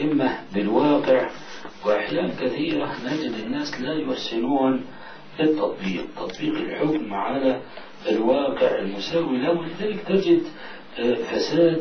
الأئمة بالواقع وأحيان كثيرة نجد الناس لا يحسنون التطبيق تطبيق الحكم على الواقع المساوي له ولذلك تجد فساد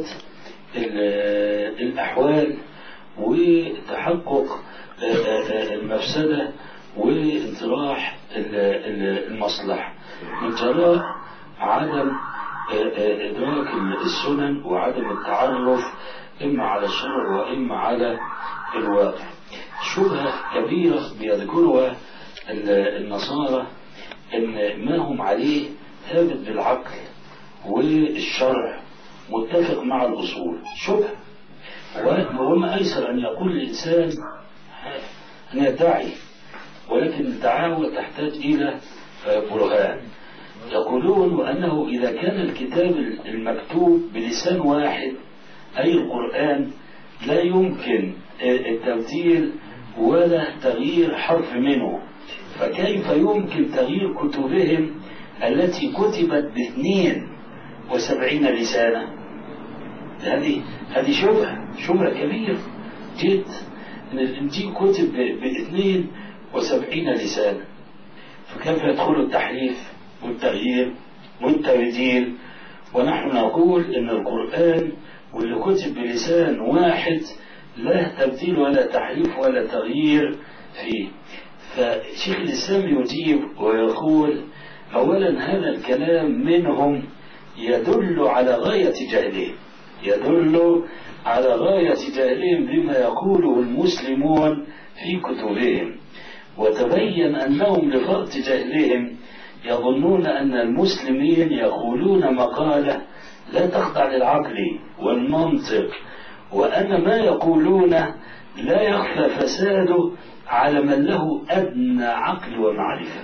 الأحوال وتحقق المفسدة وانطراح المصلحة من جراء عدم إدراك السنن وعدم التعرف إما على الشرع وإما على الواقع شبهة كبيرة بيذكرها النصارى أن ما هم عليه ثابت بالعقل والشرع متفق مع الأصول شبهة وما أيسر أن يقول الإنسان أن يدعي ولكن الدعاوى تحتاج إلى برهان يقولون وأنه إذا كان الكتاب المكتوب بلسان واحد أي القرآن لا يمكن التبديل ولا تغيير حرف منه فكيف يمكن تغيير كتبهم التي كتبت باثنين وسبعين لسانا هذه هذه شبهة شبهة كبيرة جدا ان الانجيل كتب باثنين وسبعين لسانا فكيف يدخل التحريف والتغيير والتبديل ونحن نقول ان القرآن واللي كتب بلسان واحد لا تبديل ولا تحريف ولا تغيير فيه فشيخ الإسلام يجيب ويقول أولا هذا الكلام منهم يدل على غاية جهلهم يدل على غاية جهلهم بما يقوله المسلمون في كتبهم وتبين أنهم لفرط جهلهم يظنون أن المسلمين يقولون مقالة لا تخضع للعقل والمنطق وأن ما يقولون لا يخفى فساده على من له أدنى عقل ومعرفة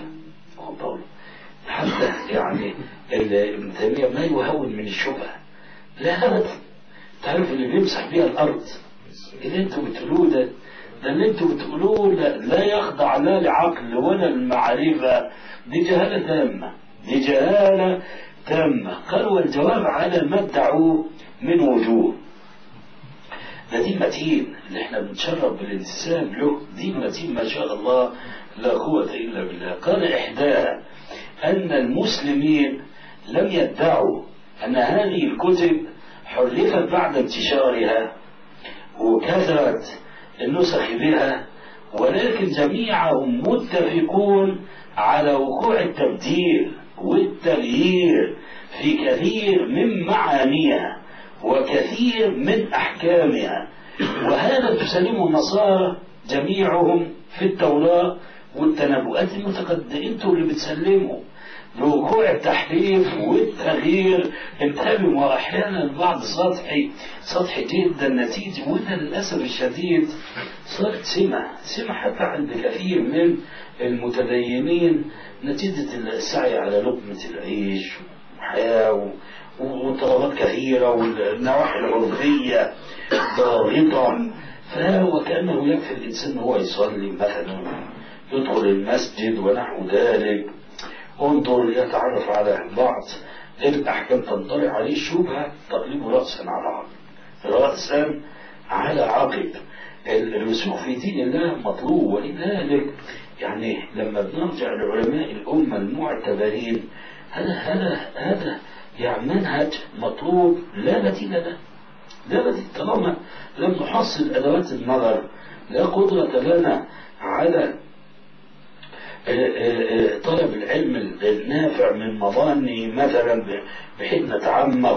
حتى يعني ابن تيمية ما يهون من الشبهة لا أبدا تعرف اللي بيمسح بيها الأرض اللي انتوا بتقولوه ده ده اللي انتوا بتقولوه لا, لا يخضع لا لعقل ولا المعرفة دي جهالة تامة دي جهالة تامة قال والجواب على ما ادعوه من وجوه ده دين متين اللي احنا بنتشرف بالانتساب له دين متين ما شاء الله لا قوة إلا بالله قال إحداها أن المسلمين لم يدعوا أن هذه الكتب حرفت بعد انتشارها وكثرت النسخ بها ولكن جميعهم متفقون على وقوع التبديل والتغيير في كثير من معانيها وكثير من أحكامها وهذا تسلمه النصارى جميعهم في التوراة والتنبؤات المتقدمة انتوا اللي بتسلموا بوقوع التحريف والتغيير انتبهوا واحيانا البعض سطحي سطحي جدا نتيجه وده للاسف الشديد صارت سمه سمه حتى عند كثير من المتدينين نتيجه السعي على لقمه العيش وحياه وطلبات كثيره والنواحي العرفيه ضاغطه فهو كانه يكفي الانسان هو يصلي مثلا يدخل المسجد ونحو ذلك انظر يتعرف على بعض الأحكام تنطلع عليه الشبهة تقلبه رأسا على عقب رأسا على عقب الرسوخ في دين الله مطلوب ولذلك يعني لما بنرجع لعلماء الأمة المعتبرين هذا هذا هذا يعني منهج مطلوب لا بديل له لا بديل طالما لم نحصل أدوات النظر لا قدرة لنا على طلب العلم النافع من مظاني مثلا بحيث نتعمق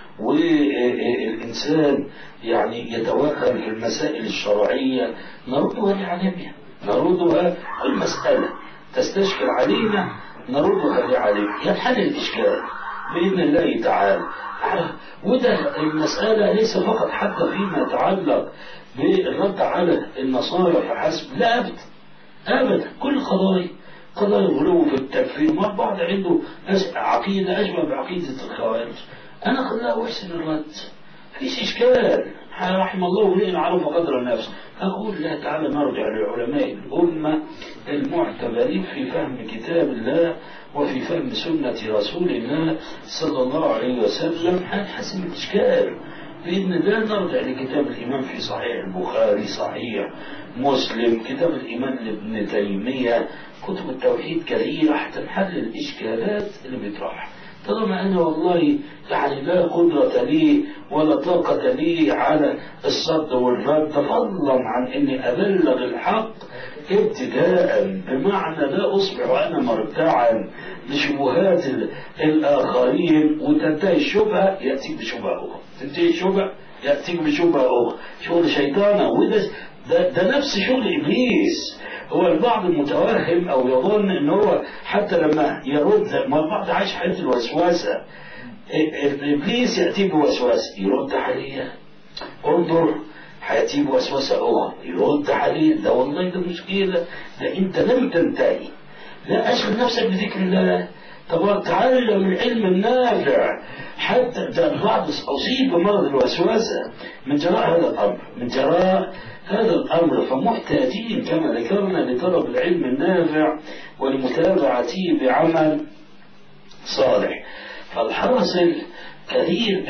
والإنسان يعني يتوغل في المسائل الشرعية نردها لعلمها نردها المسألة تستشكل علينا نردها لعلمها ينحل الإشكال بإذن الله تعالى وده المسألة ليس فقط حتى فيما يتعلق بالرد على النصارى فحسب لا أبدا ابدا كل القضايا قضايا الغلو في التكفير ما البعض عنده عقيده اشبه بعقيده الخوارج انا خلاه احسن الرد فيش اشكال رحم الله امرئ عرف قدر النفس اقول لا تعالى نرجع لعلماء الامه المعتبرين في فهم كتاب الله وفي فهم سنة رسول الله صلى الله عليه وسلم هنحسم الإشكال بإذن الله نرجع لكتاب الإمام في صحيح البخاري صحيح مسلم كتاب الإمام لابن تيمية كتب التوحيد كثيرة حتى نحل الإشكالات اللي بيطرحها طالما أنا والله يعني لا قدرة لي ولا طاقة لي على الصد والرد فضلا عن أني أبلغ الحق ابتداء بمعنى لا أصبح أنا مرتعا لشبهات الآخرين وتنتهي الشبهة يأتيك بشبهة أخرى تنتهي الشبهة يأتيك بشبهة أخرى شغل شيطانة وده ده, ده نفس شغل إبليس هو البعض متوهم أو يظن أن هو حتى لما يرد ما البعض عايش حياة الوسوسة إبليس يأتي بوسوسة يرد عليها انظر هيأتي بوسوسة أخرى يرد عليه ده والله ده مشكلة ده أنت لم تنتهي لا أشغل نفسك بذكر الله طب تعلم العلم النافع حتى ده البعض أصيب بمرض الوسوسة من جراء هذا الأمر من جراء هذا الأمر فمحتاجين كما ذكرنا لطلب العلم النافع ولمتابعته بعمل صالح فالحاصل كثير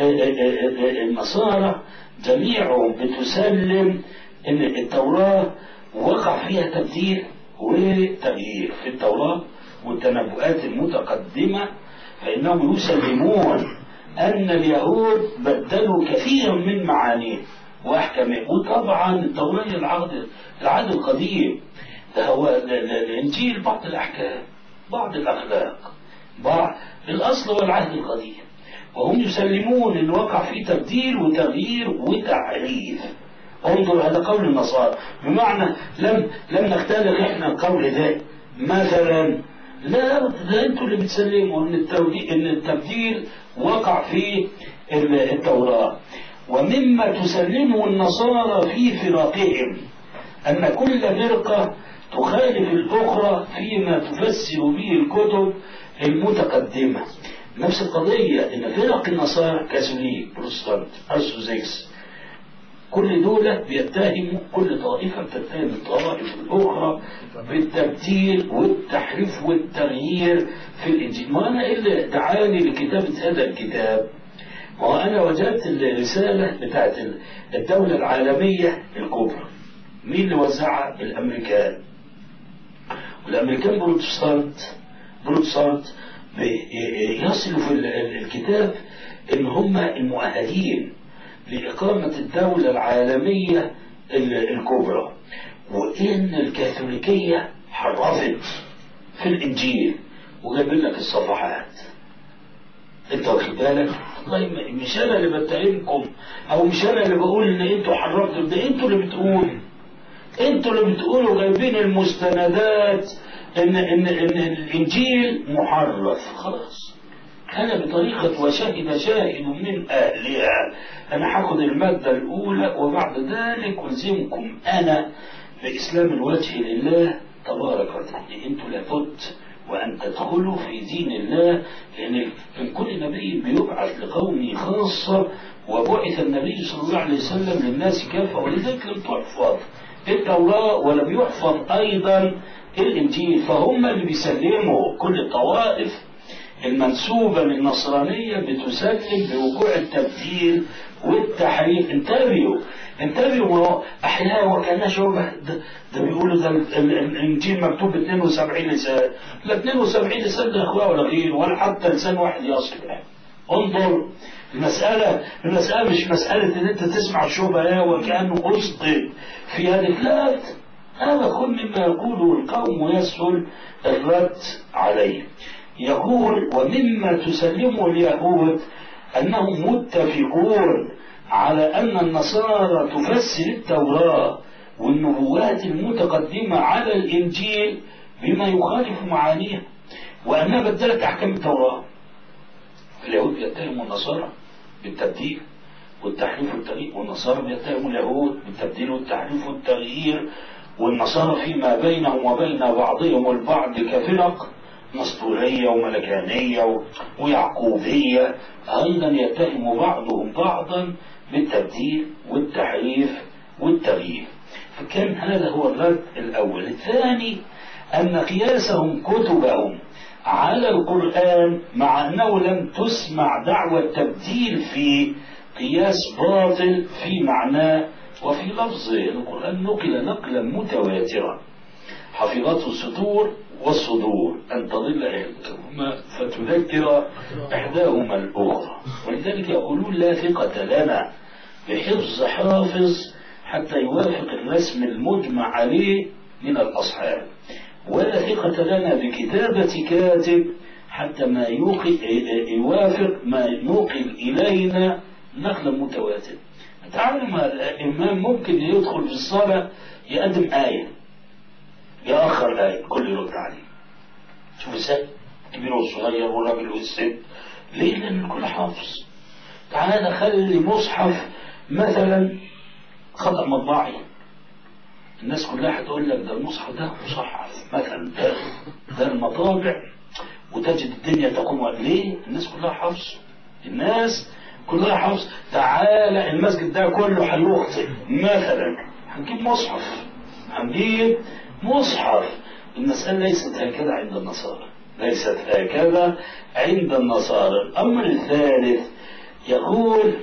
النصارى جميعهم بتسلم ان التوراة وقع فيها تبديل وتغيير في التوراة والتنبؤات المتقدمة فإنهم يسلمون أن اليهود بدلوا كثيرا من معانيه وأحكامه وطبعا التوراة العهد العهد القديم ده هو الإنجيل بعض الأحكام بعض الأخلاق بعض الأصل هو العهد القديم وهم يسلمون أن وقع فيه تبديل وتغيير وتعريف انظر هذا قول النصارى بمعنى لم لم نختلف احنا القول ده مثلا لا ده انتوا اللي بتسلموا ان ان التبديل وقع في التوراه ومما تسلمه النصارى في فرقهم ان كل فرقه تخالف الاخرى فيما تفسر به الكتب المتقدمه نفس القضيه ان فرق النصارى كاثوليك بروتستانت ارثوذكس كل دولة بيتهموا كل طائفة بتتهم الطوائف الأخرى بالتبديل والتحريف والتغيير في الإنجيل ما أنا إلا دعاني لكتابة هذا الكتاب وأنا وجدت الرسالة بتاعت الدولة العالمية الكبرى مين اللي وزعها الأمريكان والأمريكان بروتستانت بروتستانت يصلوا في الكتاب إن هم المؤهلين لإقامة الدولة العالمية الكبرى وإن الكاثوليكية حرفت في الإنجيل وجايب لك الصفحات انت واخد بالك والله مش انا اللي بتهمكم او مش انا اللي بقول ان انتوا حرفتوا ده انتوا اللي بتقولوا انتوا اللي بتقولوا جايبين المستندات ان ان ان الانجيل محرف خلاص أنا بطريقة وشهد شاهد من أهلها أنا هاخد المادة الأولى وبعد ذلك ألزمكم أنا بإسلام الوجه لله تبارك وتعالى أنتوا لابد وأن تدخلوا في دين الله لأن من كل نبي بيبعث لقومه خاصة وبعث النبي صلى الله عليه وسلم للناس كافة ولذلك لم تحفظ التوراة ولم يحفظ أيضا الإنجيل فهم اللي بيسلموا كل الطوائف المنسوبة للنصرانية بتسلم بوقوع التبديل والتحريف انتبهوا انتبهوا احيانا وكانها شبه ده, ده بيقولوا ده الانجيل مكتوب ب 72 لسان لا 72 لسان ده يا اخويا ولا غير ولا حتى لسان واحد يصلح انظر المسألة المسألة مش مسألة إن أنت تسمع شبهة وكأنه قصد في هذه لا هذا كل مما يقوله القوم ويسهل الرد عليه يقول ومما تسلمه اليهود أنهم متفقون على أن النصارى تفسر التوراة والنبوات المتقدمة على الإنجيل بما يخالف معانيها وأنها بدلت أحكام التوراة اليهود بيتهموا النصارى بالتبديل والتحريف والتغيير والنصارى بيتهموا اليهود بالتبديل والتحريف والتغيير والنصارى فيما بينهم وبين بعضهم البعض كفرق نسطورية وملكانية ويعقوبية أيضا يتهم بعضهم بعضا بالتبديل والتحريف والتغيير فكان هذا هو الرد الأول الثاني أن قياسهم كتبهم على القرآن مع أنه لم تسمع دعوة تبديل في قياس باطل في معناه وفي لفظه القرآن نقل نقلا متواترا حفظته الصدور والصدور أن تضل إحداهما فتذكر إحداهما الأخرى ولذلك يقولون لا ثقة لنا بحفظ حافظ حتى يوافق الرسم المجمع عليه من الأصحاب ولا ثقة لنا بكتابة كاتب حتى ما يوافق ما نوقل إلينا نقلا متواتر تعلم الإمام ممكن يدخل في الصلاة يقدم آية يأخر آية كل يرد عليه شوف ازاي كبير والصغير والراجل والست ليه لأن الكل حافظ تعالى خلي مصحف مثلا خطأ مطبعي الناس كلها هتقول لك ده المصحف ده مصحف مثلا ده, ده المطابع وتجد الدنيا تقوم ليه الناس كلها حفظ الناس كلها حفظ تعالى المسجد ده كله هيخطئ مثلا هنجيب مصحف هنجيب مصحف المسألة ليست هكذا عند النصارى ليست هكذا عند النصارى الأمر الثالث يقول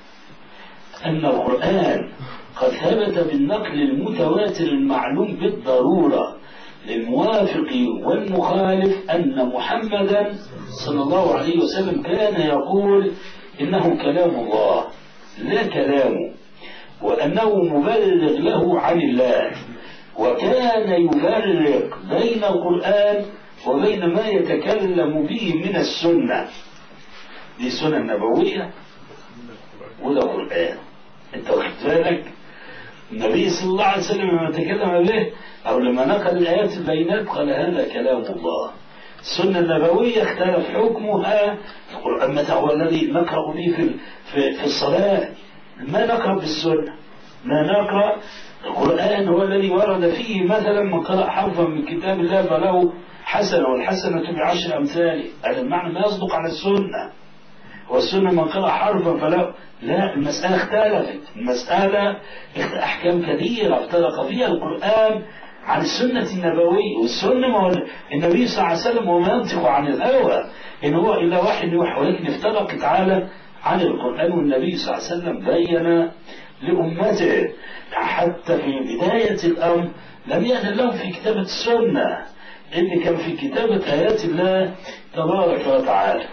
أن القرآن قد ثبت بالنقل المتواتر المعلوم بالضرورة للموافق والمخالف أن محمدا صلى الله عليه وسلم كان يقول إنه كلام الله لا كلامه وأنه مبلغ له عن الله وكان يفرق بين القرآن وبين ما يتكلم به من السنة دي سنة نبوية وده قرآن انت واخد بالك النبي صلى الله عليه وسلم لما تكلم به أو لما نقل الآيات البينات قال هذا كلام الله السنة النبوية اختلف حكمها القرآن متى هو الذي نقرأ به في, في, في الصلاة ما نقرأ بالسنة ما نقرأ القرآن هو الذي ورد فيه مثلا من قرأ حرفا من كتاب الله فله حسنة والحسنة بعشر أمثاله هذا المعنى ما يصدق على السنة والسنة من قرأ حرفا فله لا المسألة اختلفت المسألة أحكام كثيرة افترق فيها القرآن عن السنة النبوية والسنة ما هو النبي صلى الله عليه وسلم وما ينطق عن الهوى إن هو إلا واحد يوحى ولكن افترقت على عن القرآن والنبي صلى الله عليه وسلم بين لأمته حتى في بداية الأمر لم يأذن لهم في كتابة السنة اللي كان في كتابة آيات الله تبارك وتعالى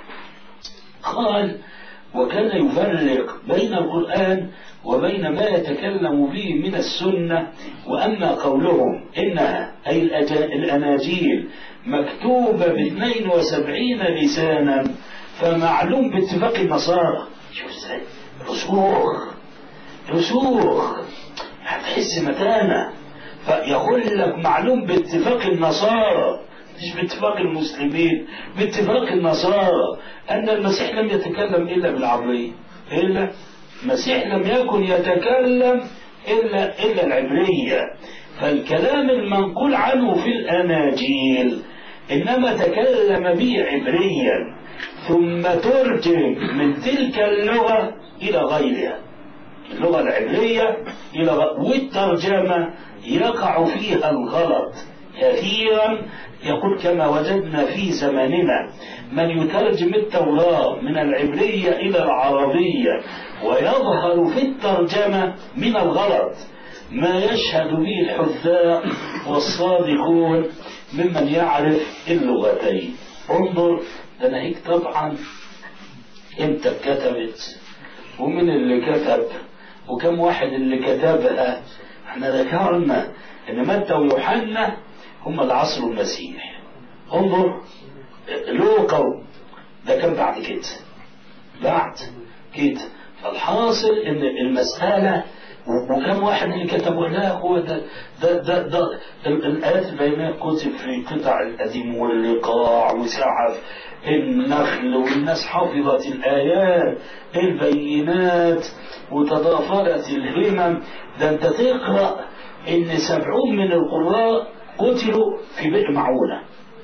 قال وكان يفرق بين القرآن وبين ما يتكلم به من السنة وأما قولهم إنها أي الأناجيل مكتوبة ب 72 لسانا فمعلوم باتفاق النصارى شوف ازاي رسوخ رسوخ هتحس متانة فيقول لك معلوم باتفاق النصارى مش باتفاق المسلمين باتفاق النصارى أن المسيح لم يتكلم إلا بالعربية إلا المسيح لم يكن يتكلم إلا إلا العبرية فالكلام المنقول عنه في الأناجيل إنما تكلم به عبريا ثم ترجم من تلك اللغة إلى غيرها اللغة العبرية إلى غ... والترجمة يقع فيها الغلط كثيرا يقول كما وجدنا في زماننا من يترجم التوراة من العبرية إلى العربية ويظهر في الترجمة من الغلط ما يشهد به الحذاء والصادقون ممن يعرف اللغتين انظر ده ناهيك طبعا امتى اتكتبت ومن اللي كتب وكم واحد اللي كتبها احنا ذكرنا ان متى ويوحنا هم العصر المسيح انظر لوقا ده كان بعد كده بعد كده فالحاصل ان المسألة وكم واحد اللي كتبوا لا هو ده ده ده, ده الآيات البينات كتب في قطع القديم واللقاع وسعف النخل والناس حفظت الآيات البينات وتضافرت الهمم ده انت تقرأ ان سبعون من القراء قتلوا في بئر معونة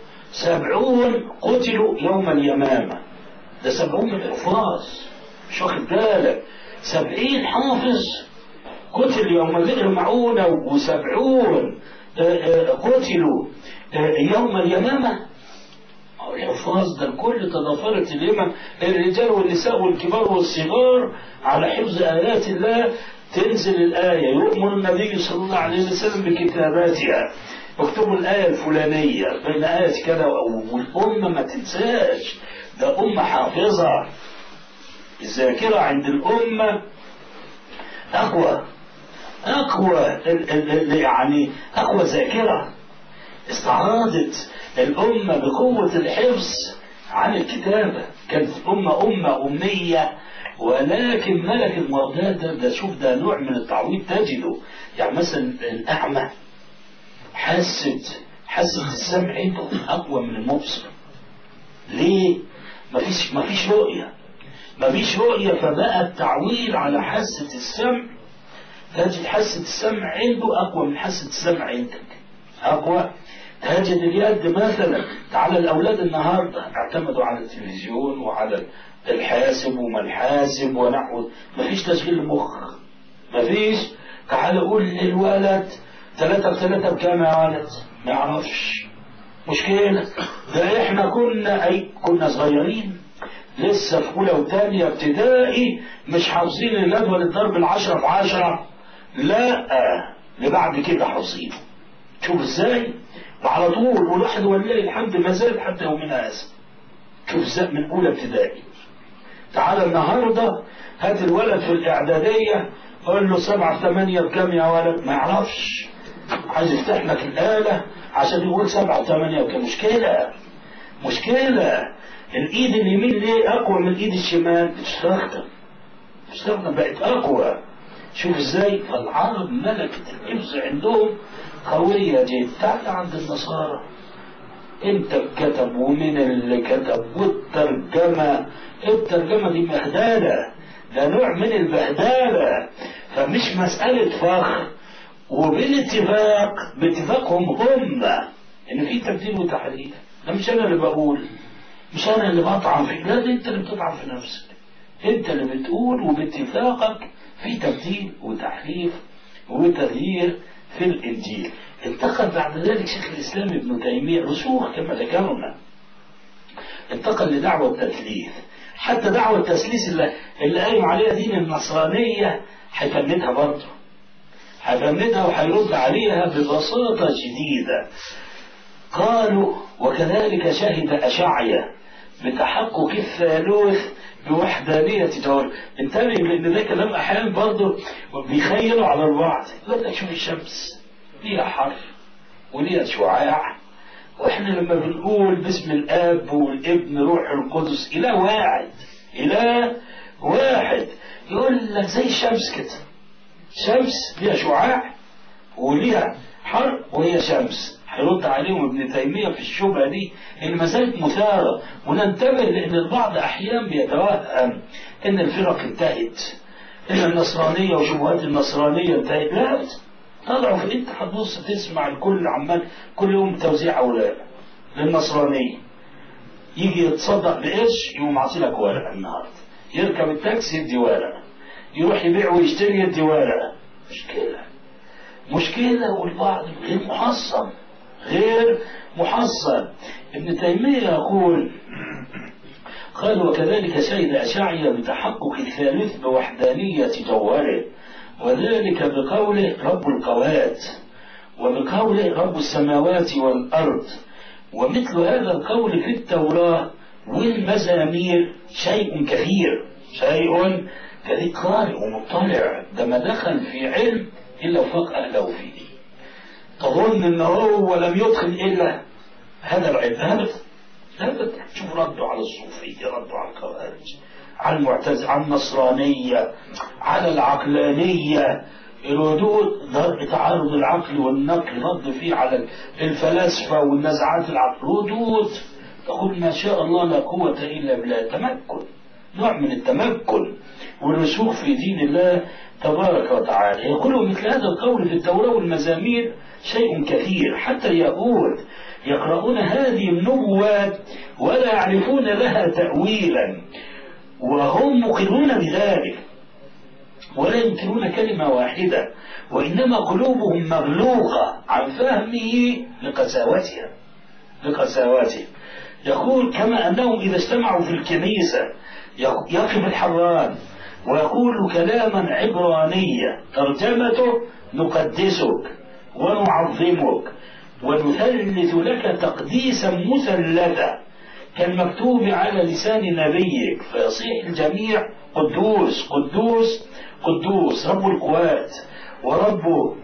سبعون قتلوا يوم اليمامة ده سبعون من الحفاظ مش واخد بالك سبعين حافظ قتل يوم بئر معونة وسبعون قتلوا يوم اليمامة والحفاظ ده الكل تضافرت الهمم الرجال والنساء والكبار والصغار على حفظ آيات الله تنزل الآية يؤمر النبي صلى الله عليه وسلم بكتاباتها اكتبوا الآية الفلانية بين آية كذا والأمة ما تنساش ده أمة حافظة الذاكرة عند الأمة أقوى أقوى ال- ال- ال- يعني أقوى ذاكرة استعرضت الأمة بقوة الحفظ عن الكتابة كانت الأمة أمة أمية ولكن ملك المرداد ده, ده شوف ده نوع من التعويض تجده يعني مثلا الأعمى حست حست السمع عنده أقوى من المبصر ليه؟ مفيش مفيش رؤية مفيش رؤية فبقى التعويل على حاسة السمع تجد حاسة السمع عنده أقوى من حاسة السمع عندك أقوى تجد اليد مثلا تعالى الأولاد النهاردة اعتمدوا على التلفزيون وعلى الحاسب وما الحاسب ونحو مفيش تشغيل مخ مفيش تعالى قول للولد ثلاثة بثلاثة بكام يا ولد ما يعرفش مشكلة ده احنا كنا اي كنا صغيرين لسه في اولى وثانية ابتدائي مش حافظين الجدول الضرب العشرة في عشرة لا اللي بعد كده حافظينه شوف ازاي وعلى طول والواحد ولله الحمد ما زال حتى يومنا هذا شوف ازاي من اولى ابتدائي تعالى النهارده هات الولد في الاعداديه قول له سبعة ثمانية بكام يا ولد ما يعرفش عايز يفتح لك الآلة عشان يقول سبعة وثمانية بكام مشكلة مشكلة الإيد اليمين ليه أقوى من الإيد الشمال بتستخدم بتستخدم بقت أقوى شوف ازاي فالعرب ملكة الحفظ عندهم قوية جدا تعال عند النصارى انت كتب ومن اللي كتب والترجمة الترجمة دي بهدالة ده نوع من البهدالة فمش مسألة فخر وبالاتفاق باتفاقهم هم ان في تبديل وتحريف ده مش انا اللي بقول مش انا اللي بطعن فيك لا ده انت اللي بتطعن في نفسك انت اللي بتقول وباتفاقك في تبديل وتحريف وتغيير في الانجيل انتقل بعد ذلك شيخ الاسلام ابن تيميه رسوخ كما ذكرنا انتقل لدعوه التثليث حتى دعوه التثليث اللي, اللي قايم عليها دين النصرانيه هيفندها برضه هيفندها وهيرد عليها ببساطه شديده قالوا وكذلك شهد اشعيا بتحقق الثالوث بوحدانية جوهر انتبه لان ده كلام احيانا برضه بيخيلوا على البعض يقول لك شوف الشمس ليها حرف وليها شعاع واحنا لما بنقول باسم الاب والابن روح القدس اله واحد اله واحد يقول لك زي الشمس كده شمس ليها شعاع وليها حر وهي شمس هيرد عليهم ابن تيمية في الشبهة دي اللي ما زالت مثارة وننتبه لأن البعض أحيانا بيتوهم إن الفرق انتهت إن النصرانية وشبهات النصرانية انتهت لا تضعف أنت هتبص تسمع الكل عمال كل يوم توزيع أوراق للنصرانية يجي يتصدق بقرش يقوم عاطيلك ورقة النهارده يركب التاكسي يدي ورقة يروح يبيع ويشتري يدي ورقة مشكلة مشكلة والبعض غير محصن غير محصن ابن تيمية يقول قال وكذلك شهد أشعيا بتحقق الثالث بوحدانية جوهره وذلك بقوله رب القوات وبقوله رب السماوات والأرض ومثل هذا القول في التوراة والمزامير شيء كثير شيء كثير قارئ ومطلع ده ما دخل في علم إلا وفاق أهله فيه تظن ان هو لم يدخل الا هذا العلم هذا لا شوف ردوا على الصوفية ردوا على الخوارج على المعتزلة على النصرانية على العقلانية الردود ضرب تعارض العقل والنقل رد فيه على الفلاسفة والنزعات العقل ردود تقول ما شاء الله لا قوة إلا بالله تمكن نوع من التمكن والرسوخ في دين الله تبارك وتعالى يقول مثل هذا القول في التوراة والمزامير شيء كثير حتى اليهود يقرؤون هذه النبوات ولا يعرفون لها تأويلا وهم مقرون بذلك ولا ينكرون كلمة واحدة وإنما قلوبهم مغلوقة عن فهمه لقساوتها لقساوته يقول كما أنهم إذا اجتمعوا في الكنيسة يقف الحران ويقول كلاما عبرانيا ترجمته نقدسك ونعظمك ونثلث لك تقديسا مثلثا كالمكتوب على لسان نبيك فيصيح الجميع قدوس قدوس قدوس رب القوات ورب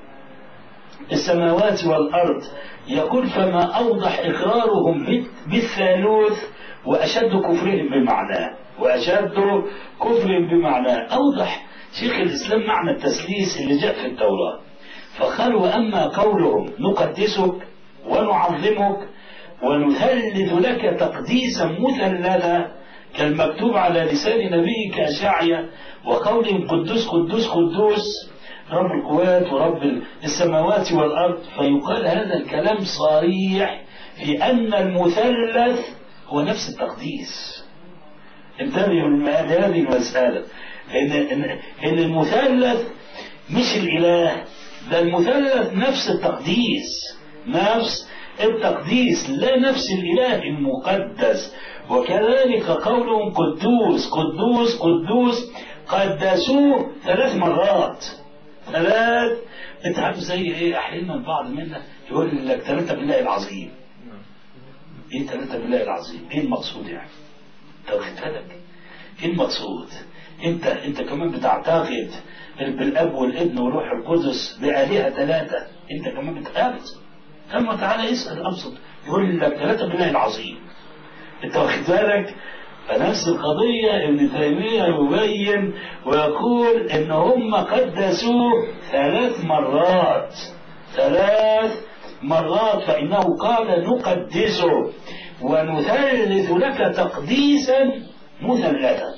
السماوات والأرض يقول فما أوضح إقرارهم بالثالوث وأشد كفرهم بمعناه وأشد كفر بمعناه أوضح شيخ الإسلام معنى التسليس اللي جاء في التوراة فقال وأما قولهم نقدسك ونعظمك ونثلث لك تقديسا مثللا كالمكتوب على لسان نبيك أشعيا وقولهم قدوس قدوس قدوس رب القوات ورب السماوات والأرض فيقال هذا الكلام صريح في أن المثلث هو نفس التقديس انتبهوا لهذه المسألة إن, إن المثلث مش الإله ده المثلث نفس التقديس نفس التقديس لا نفس الإله المقدس وكذلك قولهم قدوس قدوس قدوس قدسوه ثلاث مرات ثلاث انت عارف زي ايه احيانا البعض منا يقول لك ثلاثة بالله العظيم ايه ثلاثة بالله العظيم ايه المقصود يعني انت واخد بالك ايه المقصود انت انت كمان بتعتقد بالاب والابن والروح القدس بآلهة ثلاثة انت كمان بتقابل ثم تعالى اسأل ابسط يقول لك ثلاثة بالله العظيم انت واخد بالك فنفس القضية ابن تيمية يبين ويقول ان هم قدسوه ثلاث مرات ثلاث مرات فإنه قال نقدسه ونثلث لك تقديسا مثلثا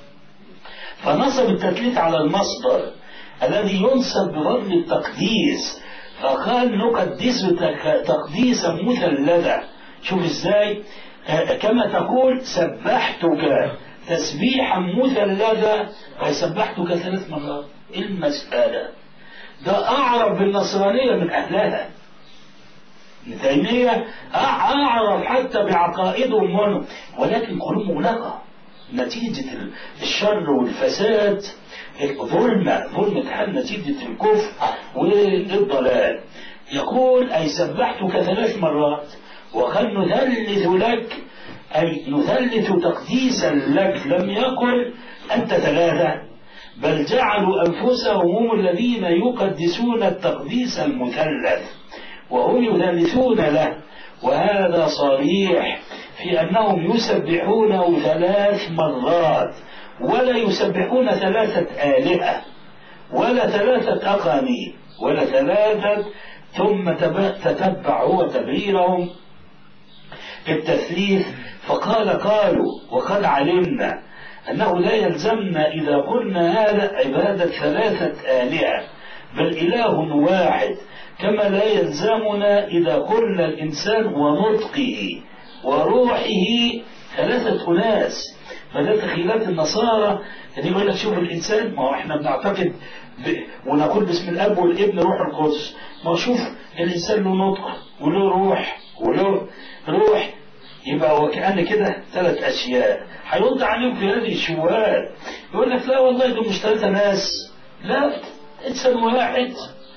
فنصب التثليث على المصدر الذي ينصب بفضل التقديس فقال نقدسك تقديسا مثلثا شوف ازاي كما تقول سبحتك تسبيحا مثلثا أي سبحتك ثلاث مرات المسألة ده أعرف بالنصرانية من أهلها ابن تيمية أعرف حتى بعقائدهم منه ولكن قلوب مغلقة نتيجة الشر والفساد ظلمة ظلمة حال نتيجة الكفر والضلال يقول أي سبحتك ثلاث مرات وقال نثلث لك أي نثلث تقديسا لك لم يقل أنت ثلاثة بل جعلوا أنفسهم هم الذين يقدسون التقديس المثلث وهم يثلثون له وهذا صريح في أنهم يسبحونه ثلاث مرات ولا يسبحون ثلاثة آلهة ولا ثلاثة أقانيم ولا ثلاثة ثم تتبع هو تبريرهم في التثليث فقال قالوا وقد علمنا أنه لا يلزمنا إذا قلنا هذا عبادة ثلاثة آلهة بل إله واحد كما لا يلزمنا إذا قلنا الإنسان ونطقه وروحه ثلاثة أناس فده تخيلات النصارى اللي يقول لك شوف الإنسان ما هو إحنا بنعتقد ب... ونقول باسم الأب والابن روح القدس ما هو شوف الإنسان له نطق وله روح وله روح يبقى وكأن كده ثلاث أشياء هيرد عليهم في هذه الشبهات يقول لك لا والله دول مش ثلاثة ناس لا إنسان واحد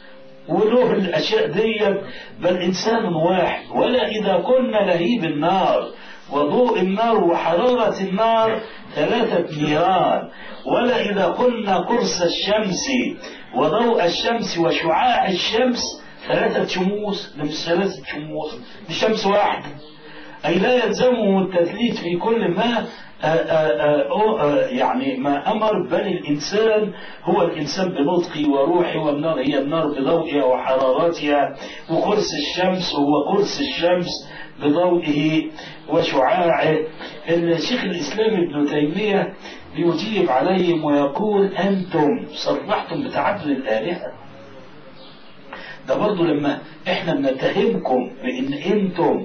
وله الأشياء دي بل إنسان واحد ولا إذا كنا لهيب النار وضوء النار وحرارة النار ثلاثة نيران ولا إذا قلنا قرص الشمس وضوء الشمس وشعاع الشمس ثلاثة شموس ده مش ثلاثة شموس دي شمس واحدة أي لا يلزمه التثليث في كل ما آآ آآ يعني ما أمر بل الإنسان هو الإنسان بنطقه وروحه والنار هي النار بضوئها وحرارتها وقرص الشمس هو قرص الشمس بضوئه وشعاعه الشيخ الإسلام ابن تيمية بيجيب عليهم ويقول أنتم صرحتم بتعدد الآلهة ده برضه لما احنا بنتهمكم بان انتم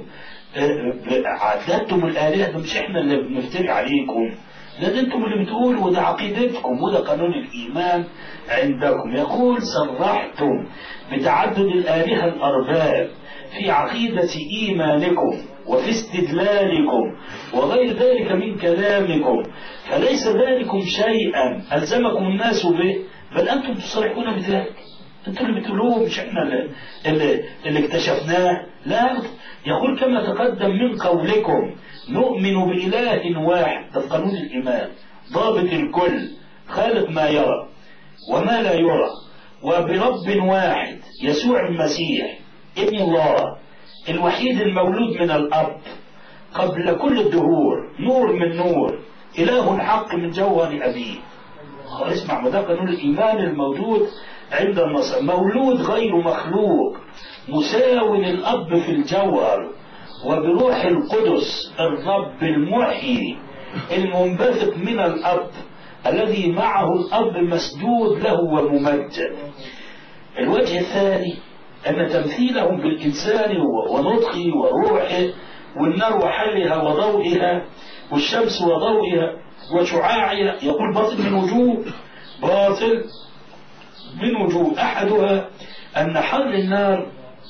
عدلتم الآلهة ده مش احنا اللي بنفتري عليكم ده, ده انتم اللي بتقولوا وده عقيدتكم وده قانون الإيمان عندكم يقول صرحتم بتعدد الآلهة الأرباب في عقيدة إيمانكم وفي استدلالكم وغير ذلك من كلامكم فليس ذلكم شيئا ألزمكم الناس به بل أنتم تصرحون بذلك أنتم اللي بتقولوه مش احنا اللي, اللي, اللي اكتشفناه لا يقول كما تقدم من قولكم نؤمن بإله واحد ده قانون الإيمان ضابط الكل خالق ما يرى وما لا يرى وبرب واحد يسوع المسيح ابن الله الوحيد المولود من الأرض قبل كل الدهور نور من نور إله الحق من جوهر أبيه اسمع ما ده قانون الإيمان الموجود عند النصر مولود غير مخلوق مساو للأب في الجوهر وبروح القدس الرب المحيي المنبثق من الأب الذي معه الأب مسدود له وممجد الوجه الثاني أن تمثيلهم بالإنسان ونطقه وروحه والنار وحلها وضوئها والشمس وضوئها وشعاعها يقول باطل من وجوه باطل من وجوه أحدها أن حر النار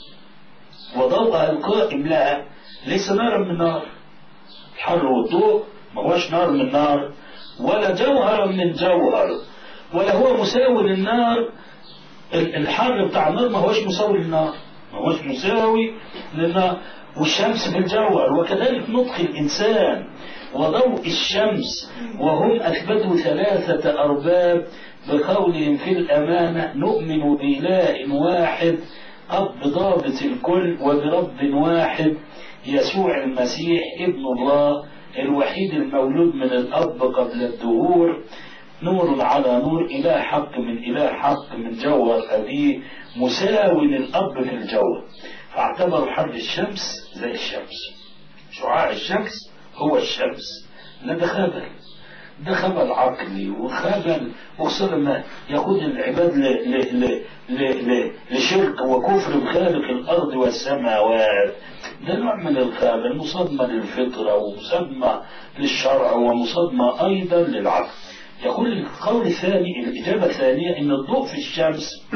وضوءها القائم لها ليس نارا من نار الحر والضوء ما هوش نار من نار ولا جوهرا من جوهر ولا هو مساوي للنار الحر بتاع النار ما هوش مساوي للنار ما هوش مساوي للنار والشمس بالجوهر وكذلك نطق الإنسان وضوء الشمس وهم أثبتوا ثلاثة أرباب بقولهم في الأمانة نؤمن بإله واحد أب ضابط الكل وبرب واحد يسوع المسيح ابن الله الوحيد المولود من الأب قبل الدهور نور على نور إله حق من إله حق من جوهر أبيه مساو للأب في الجوهر فاعتبروا حر الشمس زي الشمس شعاع الشمس هو الشمس لا ده خبل ده خبل عقلي وخبل وخصوصا ما يقود العباد ل ل ل ل ل لشرك وكفر بخالق الارض والسماوات ده نوع من الخبل مصادمه للفطره ومصادمه للشرع ومصادمه ايضا للعقل يقول القول الثاني الاجابه الثانيه ان الضوء في الشمس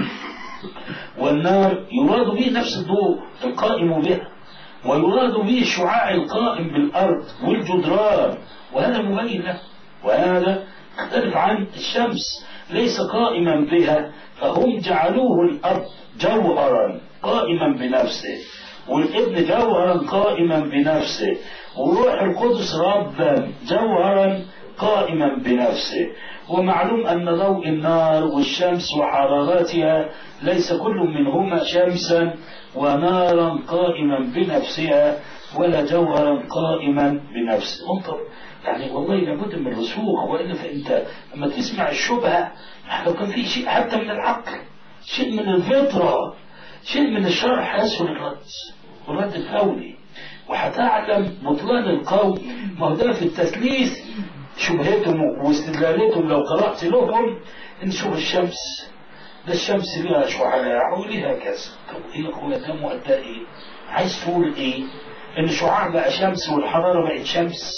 والنار يراد به نفس الضوء القائم بها ويراد به الشعاع القائم بالارض والجدران وهذا مبين له وهذا يختلف عن الشمس ليس قائما بها فهم جعلوه الأرض جوهرا قائما بنفسه والابن جوهرا قائما بنفسه وروح القدس ربا جوهرا قائما بنفسه ومعلوم أن ضوء النار والشمس وحرارتها ليس كل منهما شمسا ونارا قائما بنفسها ولا جوهرا قائما بنفسه انظر يعني والله لابد من الرسوخ والا فانت لما تسمع الشبهه لو كان في شيء حتى من العقل شيء من الفطره شيء من الشرح يسهل الرد والرد القولي وهتعلم بطلان القول ما هو ده في التثليث شبهتهم واستدلالاتهم لو قرأت لهم ان شوف الشمس ده الشمس لها شعاع ولها كذا طب ايه يا اخويا ده مؤدى ايه؟ عايز تقول ايه؟ ان الشعاع بقى شمس والحراره بقت شمس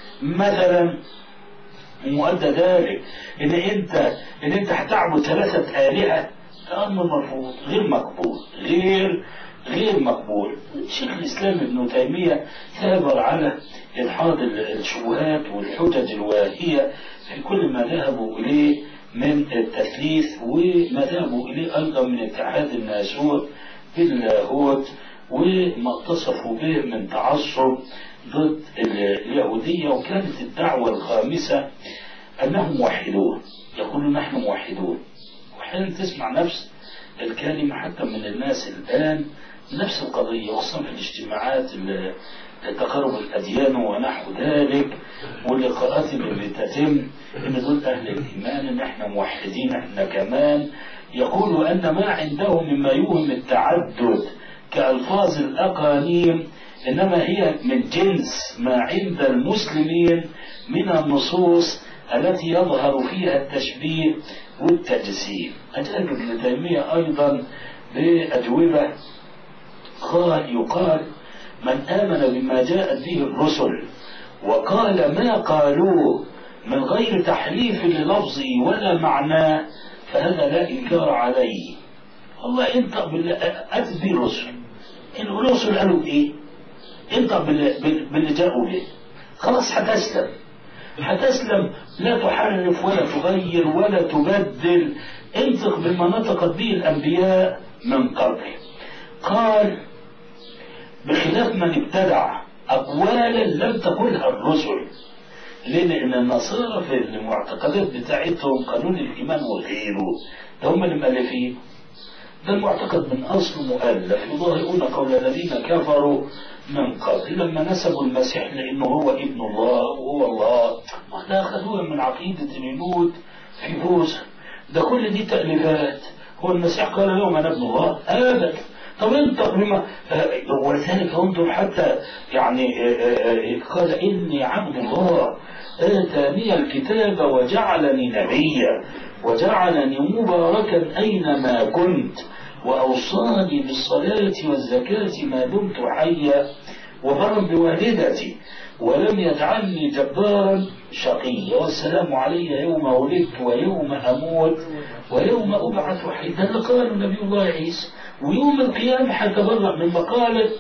مثلا مؤدى ذلك ان انت ان انت هتعبد ثلاثه الهه ده امر مرفوض غير مقبول غير غير مقبول شيخ الاسلام ابن تيميه ثابر على الحاض الشبهات والحجج الواهيه في كل ما ذهبوا اليه من التثليث وما ذهبوا اليه ايضا من اتحاد الناسوت باللاهوت وما اتصفوا به من تعصب ضد اليهودية وكانت الدعوة الخامسة أنهم موحدون يقولون نحن موحدون وأحيانا تسمع نفس الكلمة حتى من الناس الآن نفس القضية خصوصا في الاجتماعات تقارب الأديان ونحو ذلك واللقاءات اللي بتتم إن دول أهل الإيمان إن إحنا موحدين إحنا كمان يقول أن ما عندهم مما يوهم التعدد كألفاظ الأقانيم إنما هي من جنس ما عند المسلمين من النصوص التي يظهر فيها التشبيه والتجسيم أجاب ابن تيمية أيضا بأجوبة قال يقال من آمن بما جاءت به الرسل وقال ما قالوه من غير تحريف للفظه ولا معناه فهذا لا إنكار عليه والله انت أتبي الرسل الرسل قالوا ايه انت بال- باللي جاءوا به خلاص هتسلم هتسلم لا تحرف ولا تغير ولا تبدل انطق بما نطقت به الانبياء من قبل قال بخلاف من ابتدع اقوالا لم تقلها الرسل ليه؟ لان النصارى في المعتقدات بتاعتهم قانون الايمان وغيره ده هم اللي مؤلفين ده المعتقد من اصله مؤلف يظاهرون قول الذين كفروا من قبل لما نسبوا المسيح لانه هو ابن الله وهو الله ما ده اخذوها من عقيده اليهود في بوذا ده كل دي تاليفات هو المسيح قال لهم انا ابن الله ابدا طب انت لما آه، ولذلك انظر حتى يعني آه، آه، آه، قال اني عبد الله اتاني الكتاب وجعلني نبيا وجعلني مباركا اينما كنت واوصاني بالصلاه والزكاه ما دمت حيا وبرا بوالدتي ولم يجعلني جبارا شقيا والسلام علي يوم ولدت ويوم اموت ويوم ابعث حيا ده اللي قاله نبي الله عيسى ويوم القيامه حيتبرأ من مقاله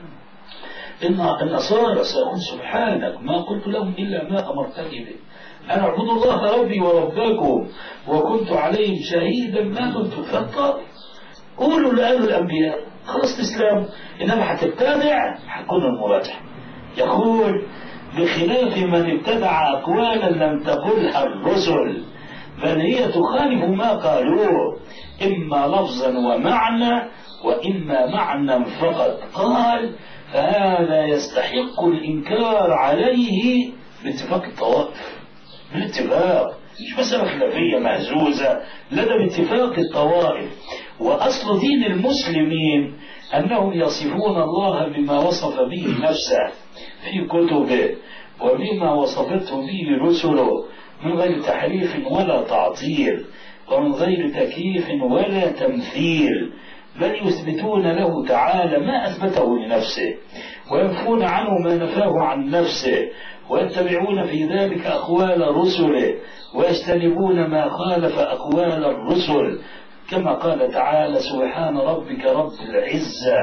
إن النصارى سيقول سبحانك ما قلت لهم إلا ما أمرتني به أنا أعبد الله ربي وربكم وكنت عليهم شهيدا ما كنت فانطر قولوا اللي قالوا الأنبياء خلاص تسلم إنما هتبتدع هتكون المراجعة يقول بخلاف من ابتدع أقوالا لم تقلها الرسل بل هي تخالف ما قالوه إما لفظا ومعنى وإما معنى فقط قال فهذا يستحق الإنكار عليه باتفاق الطوائف بالاتفاق مش مسألة خلافية مهزوزة لا ده باتفاق الطوائف وأصل دين المسلمين أنهم يصفون الله بما وصف به نفسه في كتبه وبما وصفته به رسله من غير تحريف ولا تعطيل ومن غير تكييف ولا تمثيل بل يثبتون له تعالى ما أثبته لنفسه وينفون عنه ما نفاه عن نفسه ويتبعون في ذلك أقوال رسله ويجتنبون ما خالف أقوال الرسل كما قال تعالى سبحان ربك رب العزة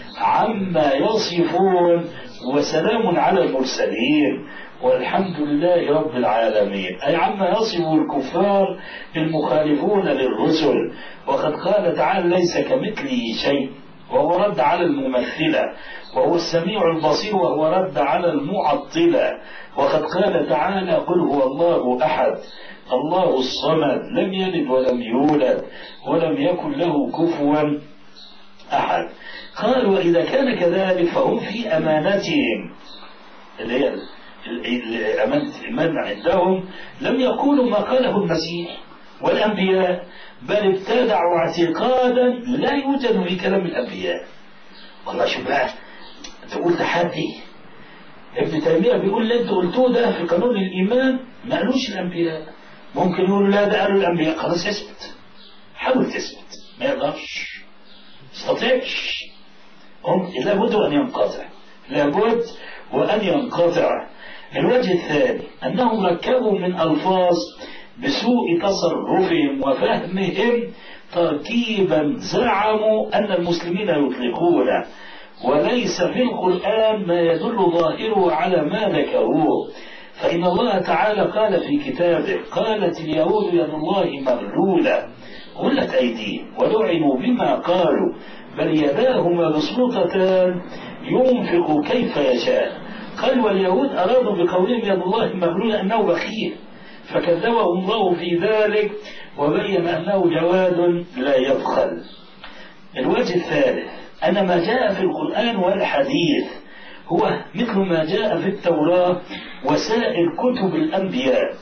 عما يصفون وسلام على المرسلين والحمد لله رب العالمين أي عما يصف الكفار المخالفون للرسل وقد قال تعالى ليس كمثله شيء وهو رد على الممثلة وهو السميع البصير وهو رد على المعطلة وقد قال تعالى قل هو الله أحد الله الصمد لم يلد ولم يولد ولم يكن له كفوا أحد قال وإذا كان كذلك فهم في أمانتهم اللي هي أمانة الإيمان عندهم لم يقولوا ما قاله المسيح والأنبياء بل ابتدعوا اعتقادا لا يوجد في كلام الأنبياء والله شوف بقى تقول تحدي ابن تيمية بيقول اللي انتوا قلتوه ده في قانون الإيمان ما قالوش الأنبياء ممكن يقولوا لا ده قالوا الأنبياء خلاص اثبت حاول تثبت ما يقدرش يستطيعش لابد أن ينقطع لابد وأن ينقطع الوجه الثاني أنهم ركبوا من ألفاظ بسوء تصرفهم وفهمهم تركيبا زعموا أن المسلمين يطلقونه وليس في القرآن ما يدل ظاهره على ما ذكروه فإن الله تعالى قال في كتابه قالت اليهود يد الله مغلولة غلت أيديهم ولعنوا بما قالوا بل يداه مبسوطتان ينفق كيف يشاء قال واليهود أرادوا بقولهم يد الله مغلولة أنه بخيل فكذبهم الله في ذلك وبين أنه جواد لا يبخل الوجه الثالث أن ما جاء في القرآن والحديث هو مثل ما جاء في التوراة وسائر كتب الأنبياء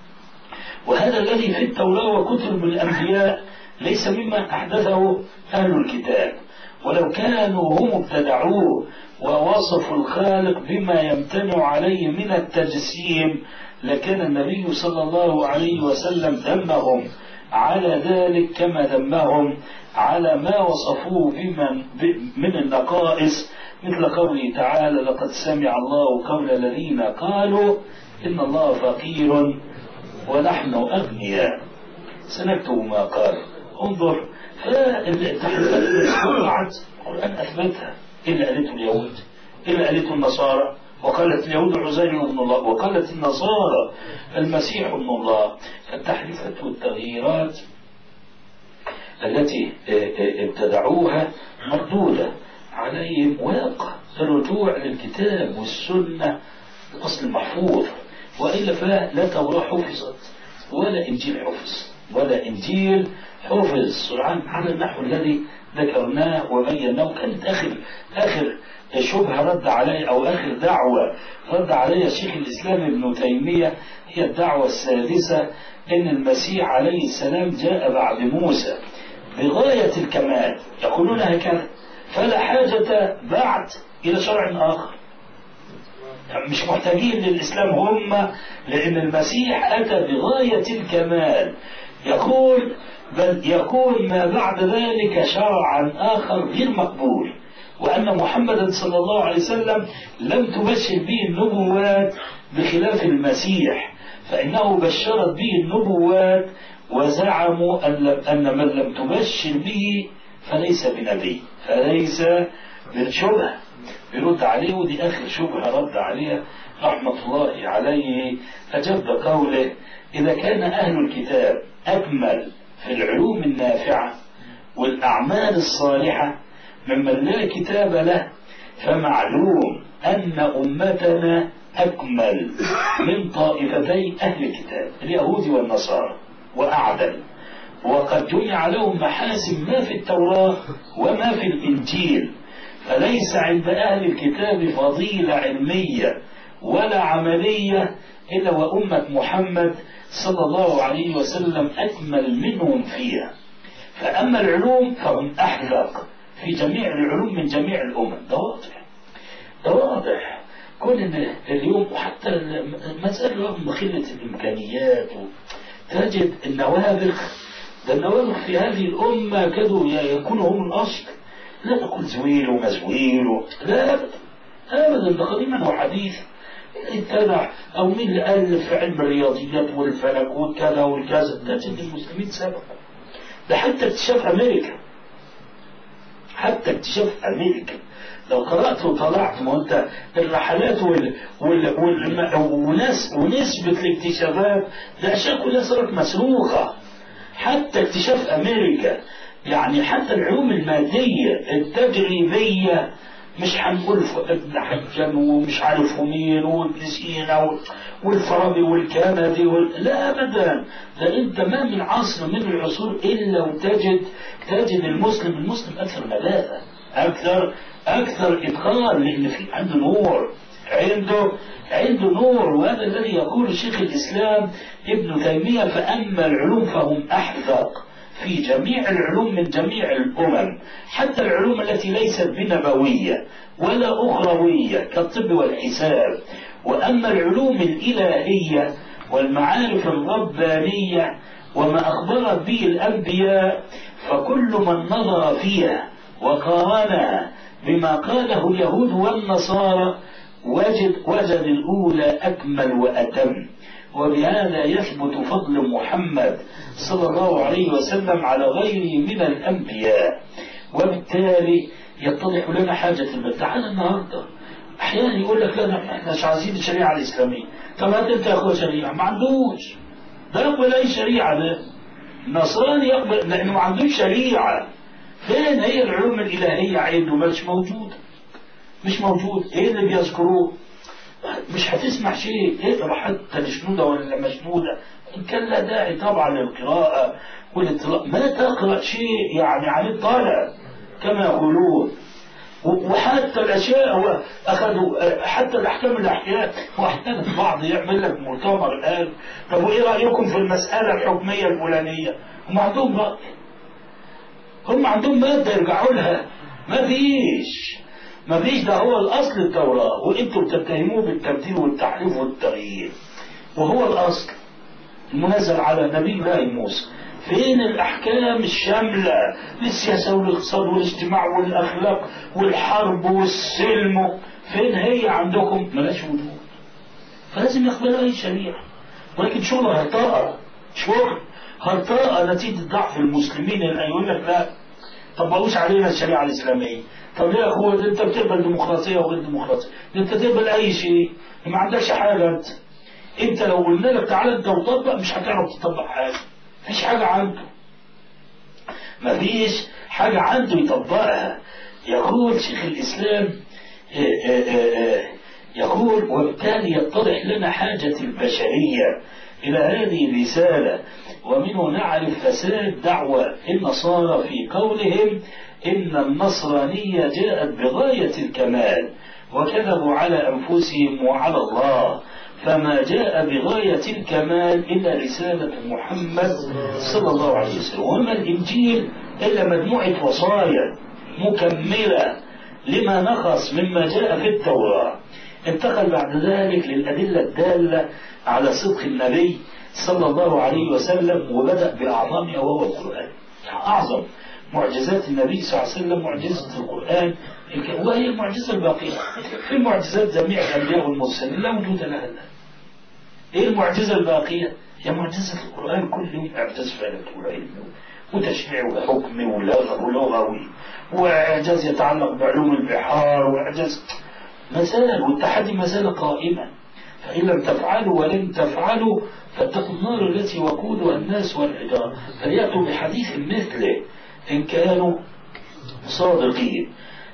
وهذا الذي في التوراة وكتب الأنبياء ليس مما أحدثه أهل الكتاب ولو كانوا هم ابتدعوه ووصفوا الخالق بما يمتنع عليه من التجسيم لكان النبي صلى الله عليه وسلم ذمهم على ذلك كما ذمهم على ما وصفوه بمن من النقائص مثل قوله تعالى لقد سمع الله قول الذين قالوا إن الله فقير ونحن أغنياء سنكتب ما قال انظر فالتحريفات القرآن أثبتها إلا قالته اليهود إلا قالته النصارى وقالت اليهود عزير ابن الله وقالت النصارى المسيح ابن الله فالتحريفات والتغييرات التي ابتدعوها مردودة عليهم واقع الرجوع للكتاب والسنة الأصل المحفوظ وإلا فلا توراة حفظت ولا إنجيل حفظ ولا إنجيل حفظ على النحو الذي ذكرناه وبيناه كانت آخر آخر شبهة رد علي أو آخر دعوة رد عليها الشيخ الإسلام ابن تيمية هي الدعوة السادسة إن المسيح عليه السلام جاء بعد موسى بغاية الكمال يقولون هكذا فلا حاجة بعد إلى شرع آخر مش محتاجين للإسلام هم لأن المسيح أتى بغاية الكمال يقول بل يكون ما بعد ذلك شرعا آخر غير مقبول وأن محمدا صلى الله عليه وسلم لم تبشر به النبوات بخلاف المسيح فإنه بشرت به النبوات وزعموا أن من لم تبشر به فليس بنبي فليس بالشبه يرد عليه ودي آخر شبهة رد عليها رحمة الله عليه أجاب بقوله إذا كان أهل الكتاب أكمل في العلوم النافعة والأعمال الصالحة ممن لا كتاب له فمعلوم أن أمتنا أكمل من طائفتي أهل الكتاب اليهود والنصارى وأعدل وقد جمع لهم محاسن ما في التوراة وما في الإنجيل فليس عند أهل الكتاب فضيلة علمية ولا عملية إلا وأمة محمد صلى الله عليه وسلم أكمل منهم فيها فأما العلوم فهم أحلق في جميع العلوم من جميع الأمم ده واضح ده واضح كون إن اليوم وحتى المسألة رغم قلة الإمكانيات تجد النوابغ ده النوابغ في هذه الأمة كادوا يكونوا هم الأصل لا نقول زويل ومزويل لا أبدا أبدا ده قديما وحديثا ابتدع أو مين اللي ألف في علم الرياضيات والفلك والكذا والكذا تجد المسلمين سبقوا ده حتى اكتشاف أمريكا حتى اكتشاف أمريكا لو قرأت وطلعت ما انت الرحلات وال... وال... وال... وناس ونسبة الاكتشافات ده أشياء كلها صارت مسروقة حتى اكتشاف أمريكا يعني حتى العلوم المادية التجريبية مش هنقول ابن حجم ومش عارف مين وابن سينا والفارابي والكندي وال... لا ابدا ده انت ما من عصر من العصور الا وتجد تجد المسلم المسلم اكثر ملاذة اكثر اكثر اتقان لان في عنده نور عنده عنده نور وهذا الذي يقول شيخ الاسلام ابن تيميه فاما العلوم فهم احذق في جميع العلوم من جميع الأمم حتى العلوم التي ليست بنبوية ولا أخروية كالطب والحساب وأما العلوم الإلهية والمعارف الربانية وما أخبرت به الأنبياء فكل من نظر فيها وقارنها بما قاله اليهود والنصارى وجد, وجد الأولى أكمل وأتم وبهذا يثبت فضل محمد صلى الله عليه وسلم على غيره من الأنبياء وبالتالي يتضح لنا حاجة المال تعال النهاردة أحيانا يقول لك لا احنا مش عايزين الشريعة الإسلامية طب هات أنت يا أخوة شريعة ما عندوش ده يقبل أي شريعة ده النصراني يقبل لأنه ما عندوش شريعة فين هي العلوم الإلهية عنده مش موجودة مش موجود ايه اللي بيذكروه مش هتسمع شيء اقرا حتى الشنودة ولا مشنودة إن كان لا داعي طبعا للقراءة والاطلاع ما تقرأ شيء يعني عن الطالع كما يقولون وحتى الأشياء هو أخذوا حتى الأحكام الأحياء وأحيانا البعض يعمل لك مؤتمر الآن طب وإيه رأيكم في المسألة الحكمية الفلانية؟ هم عندهم رأي هم عندهم مادة يرجعوا لها ما فيش ما فيش ده هو الأصل التوراة وأنتم بتتهموه بالتبديل والتحريف والتغيير وهو الأصل المنزل على نبي الله موسى فين الأحكام الشاملة للسياسة والاقتصاد والاجتماع والأخلاق والحرب والسلم فين هي عندكم ملاش وجود فلازم يقبلوا أي شريعة ولكن شغل هرطاء شغل هرطاء نتيجة ضعف المسلمين اللي يقول لك لا طبقوش علينا الشريعة الإسلامية طب يا اخوة ده انت بتقبل ديمقراطية وغير ديمقراطية ده انت تقبل اي شيء ما عندكش حاجة انت انت لو قلنا لك تعالى انت وطبق مش هتعرف تطبق حاجة مفيش حاجة عنده مفيش حاجة عنده يطبقها يقول شيخ الإسلام آه، آه، آه، يقول وبالتالي يتضح لنا حاجة البشرية إلى هذه الرسالة ومنه نعرف فساد دعوة النصارى في قولهم إن النصرانية جاءت بغاية الكمال وكذبوا على أنفسهم وعلى الله فما جاء بغاية الكمال إلا رسالة محمد صلى الله عليه وسلم وما الإنجيل إلا مجموعة وصايا مكملة لما نقص مما جاء في التوراة انتقل بعد ذلك للأدلة الدالة على صدق النبي صلى الله عليه وسلم وبدأ بأعظمها وهو القرآن أعظم معجزات النبي صلى الله عليه وسلم معجزة القرآن وهي المعجزة الباقية في معجزات جميع الأنبياء والمرسلين لا وجود لها الآن ايه المعجزة الباقية؟ هي معجزة القرآن كل يوم إعجاز فلك وعلم وتشريع وحكم ولغوي وإعجاز يتعلق بعلوم البحار وإعجاز مسائل والتحدي ما زال قائما فإن لم تفعلوا ولن تفعلوا فاتقوا النار التي وقودها الناس والحجارة فليأتوا بحديث مثله إن كانوا صادقين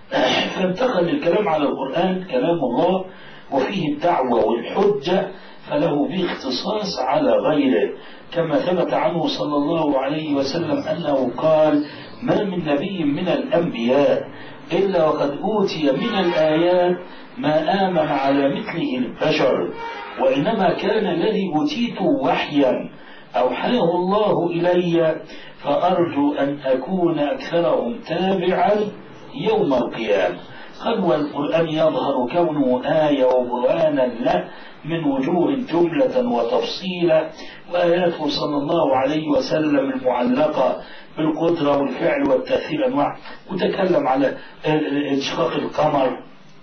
فانتقل الكلام على القرآن كلام الله وفيه الدعوة والحجة فله باختصاص على غيره كما ثبت عنه صلى الله عليه وسلم أنه قال ما من نبي من الأنبياء إلا وقد أوتي من الآيات ما آمن على مثله البشر وإنما كان الذي أوتيت وحيا أوحاه الله إلي فأرجو أن أكون أكثرهم تابعا يوم القيامة قد والقرآن يظهر كونه آية وبرهانا له من وجوه جملة وتفصيلا وآياته صلى الله عليه وسلم المعلقة بالقدرة والفعل والتأثير أنواع وتكلم على انشقاق القمر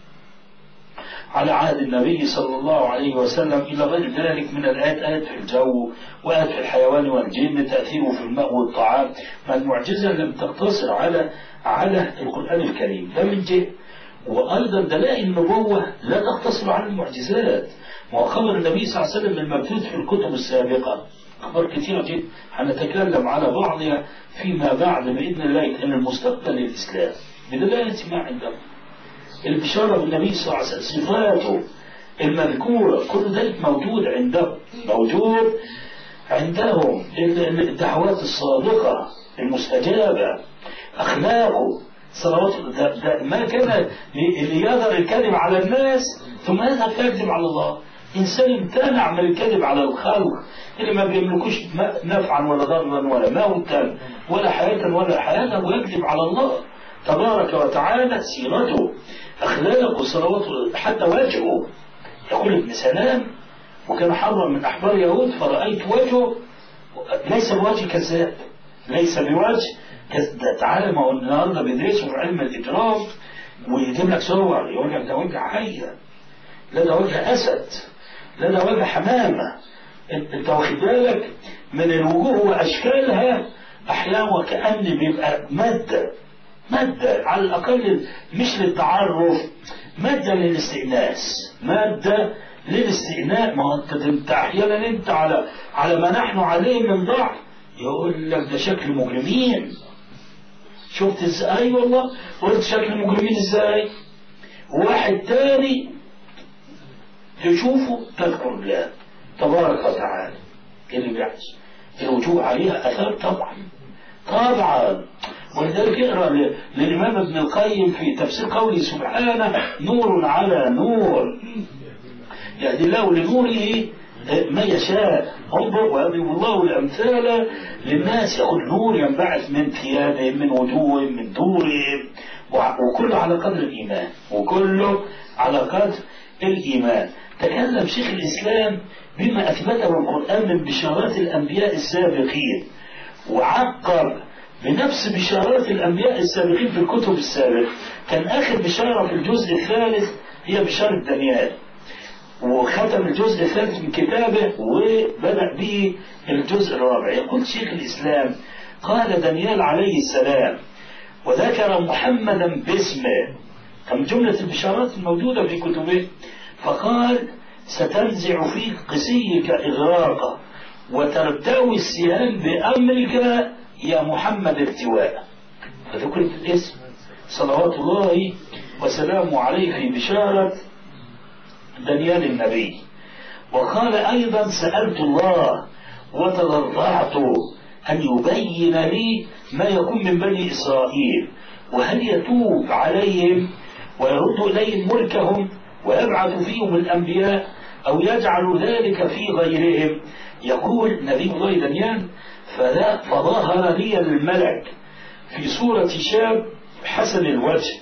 على عهد النبي صلى الله عليه وسلم إلى غير ذلك من الآيات آيات في الجو وآيات في الحيوان والجن تأثيره في الماء والطعام فالمعجزة لم تقتصر على على القرآن الكريم ده من جهة وأيضا دلائل النبوة لا تقتصر على المعجزات وخبر النبي صلى الله عليه وسلم الموجود في الكتب السابقة أخبار كثيرة جدا هنتكلم على بعضها فيما بعد بإذن الله أن المستقبل للإسلام بدلالة ما عندهم البشارة بالنبي صلى الله عليه وسلم صفاته المذكورة كل ذلك موجود عندهم موجود عندهم الدعوات الصادقة المستجابة أخلاقه صلوات ده ده ما كان ليظهر الكذب على الناس ثم يذهب يكذب على الله إنسان امتنع من الكذب على الخلق اللي ما بيملكوش نفعا ولا ضرا ولا موتا ولا حياة ولا حياة ويكذب على الله تبارك وتعالى سيرته أخلاقه صلواته حتى وجهه يقول ابن سلام وكان حرا من أحبار يهود فرأيت وجهه ليس بوجه كذاب ليس بوجه ده تعالى ما هو النهارده بيدرسوا في علم الإجرام ويجيب لك صور يقول لك ده وجه حية لا ده وجه أسد لا ده وجه حمامة انت واخد بالك من الوجوه وأشكالها أحيانا وكأن بيبقى مادة مادة على الأقل مش للتعرف مادة للاستئناس مادة للاستئناء ما هو انت انت احيانا انت على على ما نحن عليه من ضعف يقول لك ده شكل مجرمين شفت ازاي والله قلت شكل مجرمين ازاي واحد تاني تشوفه تذكر الله تبارك وتعالى اللي بيحصل الوجوه عليها اثار طبعا طبعا ولذلك اقرا للامام ابن القيم في تفسير قوله سبحانه نور على نور يهدي الله لنوره ما يشاء انظر ويضرب الله الامثال للناس يقول نور ينبعث من ثيابهم من وجوههم من دورهم وكله على قدر الايمان وكله على قدر الايمان تكلم شيخ الاسلام بما اثبته القران من بشارات الانبياء السابقين وعقب بنفس بشارات الأنبياء السابقين في الكتب السابقة كان آخر بشارة في الجزء الثالث هي بشارة دانيال وختم الجزء الثالث من كتابه وبدأ به الجزء الرابع يقول شيخ الإسلام قال دانيال عليه السلام وذكر محمدا باسمه من جملة البشارات الموجودة في كتبه فقال ستنزع في قسيك إغراقا وترتوي السهام بأمرك يا محمد ارتواء فذكرت الاسم صلوات الله وسلامه عليه في بشارة دانيال النبي وقال أيضا سألت الله وتضرعت أن يبين لي ما يكون من بني إسرائيل وهل يتوب عليهم ويرد إليهم ملكهم ويبعث فيهم الأنبياء أو يجعل ذلك في غيرهم يقول نبي الله دانيال فلا فظهر لي الملك في صورة شاب حسن الوجه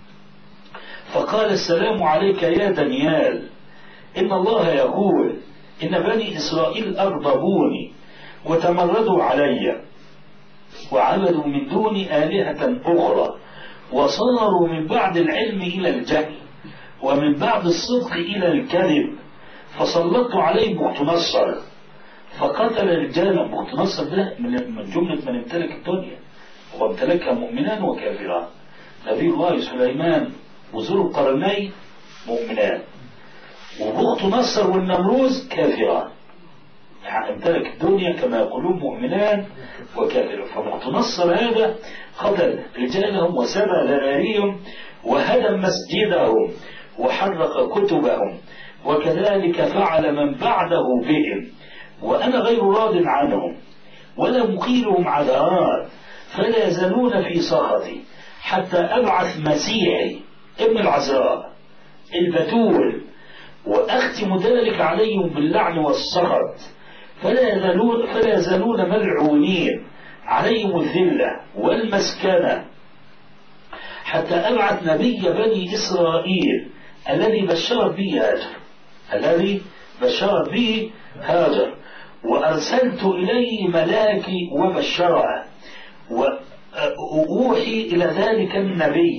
فقال السلام عليك يا دانيال إن الله يقول إن بني إسرائيل أغضبوني وتمردوا علي وعبدوا من دوني آلهة أخرى وصاروا من بعد العلم إلى الجهل ومن بعد الصدق إلى الكذب فسلطت عليهم بختنصر فقتل رجالا بختنصر ده من جملة من امتلك الدنيا وامتلكها مؤمنان وكافران نبي الله سليمان وذو القرنين مؤمنان وبخت نصر والنمروز كافران يعني امتلك الدنيا كما يقولون مؤمنان وكافران فبخت نصر هذا قتل رجالهم وسبى ذراريهم وهدم مسجدهم وحرق كتبهم وكذلك فعل من بعده بهم وأنا غير راض عنهم ولا مقيلهم عذاب فلا يزالون في سخطي حتى أبعث مسيحي ابن العذراء البتول وأختم ذلك عليهم باللعن والسخط فلا يزالون, فلا يزالون ملعونين عليهم الذلة والمسكنة حتى أبعث نبي بني إسرائيل الذي بشرت به هاجر الذي بشرت به هاجر وأرسلت إليه ملاكي وبشرها وأوحي إلى ذلك النبي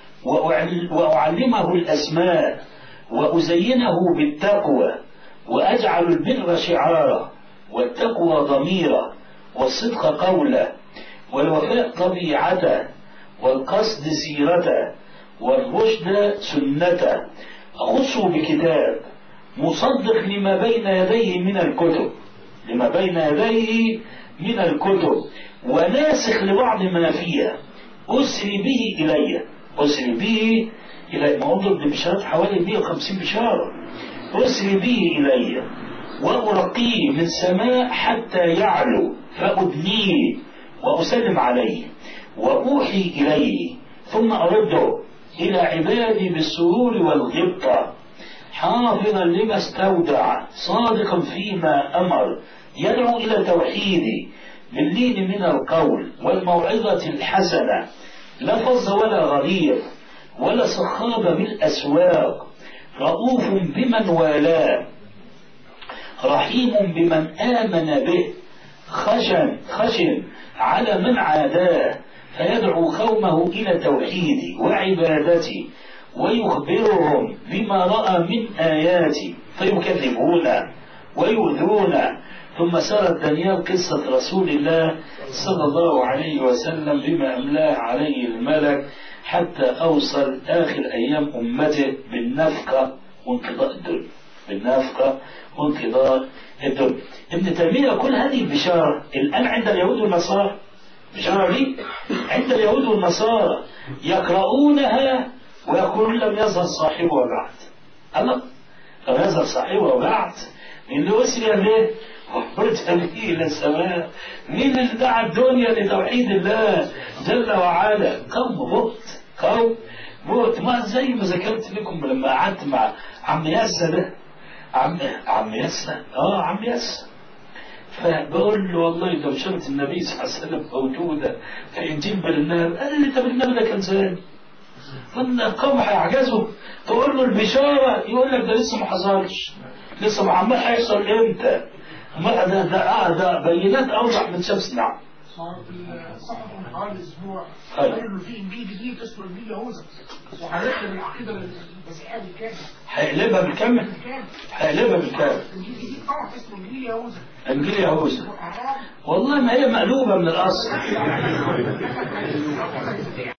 وأعلمه الأسماء وأزينه بالتقوى وأجعل البر شعارا والتقوى ضميرا والصدق قولا والوفاء طبيعته والقصد سيرته والرشد سنته أخصه بكتاب مصدق لما بين يديه من الكتب لما بين يديه من الكتب وناسخ لبعض ما فيها أسري به إلي أسري به إلي ما أنظر بشارات حوالي 150 بشارة أسري به إلي وأرقيه من سماء حتى يعلو فأدنيه وأسلم عليه وأوحي إليه ثم أرده إلى عبادي بالسرور والغبطة حافظا لما استودع صادقا فيما أمر يدعو إلى توحيدي باللين من القول والموعظة الحسنة لا فظ ولا غرير ولا صخاب بالأسواق رؤوف بمن والاه رحيم بمن آمن به خشن خشن على من عاداه فيدعو قومه إلى توحيدي وعبادتي ويخبرهم بما رأى من آياتي فيكذبون ويؤذون ثم سرت دانيال قصة رسول الله صلى الله عليه وسلم بما أملاه عليه الملك حتى أوصل آخر أيام أمته بالنفقة وانقضاء الدنيا بالنفقة وانقضاء الدنيا ابن تيمية كل هذه البشارة الآن عند اليهود والنصارى بشارة لي عند اليهود والنصارى يقرؤونها ويقولون لم يظهر صاحبه بعد الله لم يظهر صاحبه بعد اللي أسري به وحرج به إلى السماء مين اللي دعا الدنيا لتوحيد الله جل وعلا قوم بهت قوم بهت ما زي ما ذكرت لكم لما قعدت مع عم ياسا ده عم عم ياسا اه عم ياسا فبقول له والله ده بشرة النبي صلى الله عليه وسلم موجودة في إنجيل برنامج قال لي طب النبي ده كان زمان قلنا القوم هيعجزوا تقول له البشارة يقول لك ده لسه ما حصلش لسه ما عمال هيحصل امتى ما ده ده آه ده بينات اوضح من شمس نعم صار في الصحف من حوالي اسبوع أيوة. قالوا انه في انجيل جديد اسمه انجيل يهوذا وهيكتب العقيده المسيحيه بالكامل هيقلبها بالكامل بالكامل هيقلبها بالكامل انجيل جديد طبعا اسمه انجيل يهوذا انجيل يهوذا والله ما هي مقلوبة من الأصل